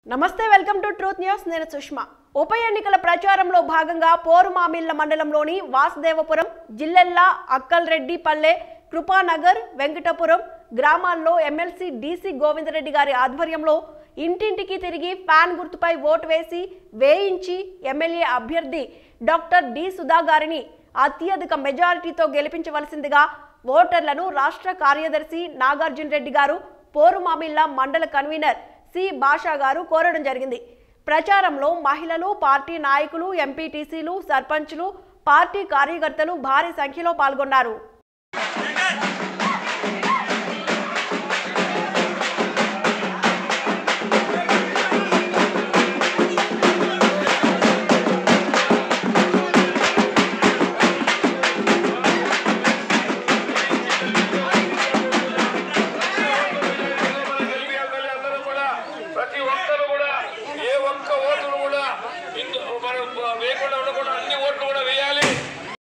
నమస్తే welcome to truth news నేను సుష్మా ఉప ఎన్నికల ప్రచారంలో భాగంగా పోరుమామిళ్ల మండలంలోని వాసుదేవపురం జిల్లెల్లా అక్కల్రెడ్డిపల్లె కృపానగర్ వెంకటపురం గ్రామాల్లో ఎమ్మెల్సీ డీసీ గోవిందరెడ్డి గారి ఆధ్వర్యంలో ఇంటింటికి తిరిగి ఫ్యాన్ గుర్తుపై ఓటు వేసి వేయించి ఎమ్మెల్యే అభ్యర్థి డాక్టర్ డి సుధా గారిని అత్యధిక మెజారిటీతో గెలిపించవలసిందిగా ఓటర్లను రాష్ట్ర కార్యదర్శి నాగార్జున రెడ్డి గారు పోరుమామిళ్ల మండల కన్వీనర్ సి భాషా గారు కోరడం జరిగింది ప్రచారంలో మహిళలు పార్టీ నాయకులు ఎంపీటీసీలు సర్పంచ్లు పార్టీ కార్యకర్తలు భారీ సంఖ్యలో పాల్గొన్నారు అందరూ కూడా ప్రతి ఒక్కరు కూడా ఏ ఒక్క ఓటును కూడా ఇందు- మనం వేయకుండా ఉండకుండా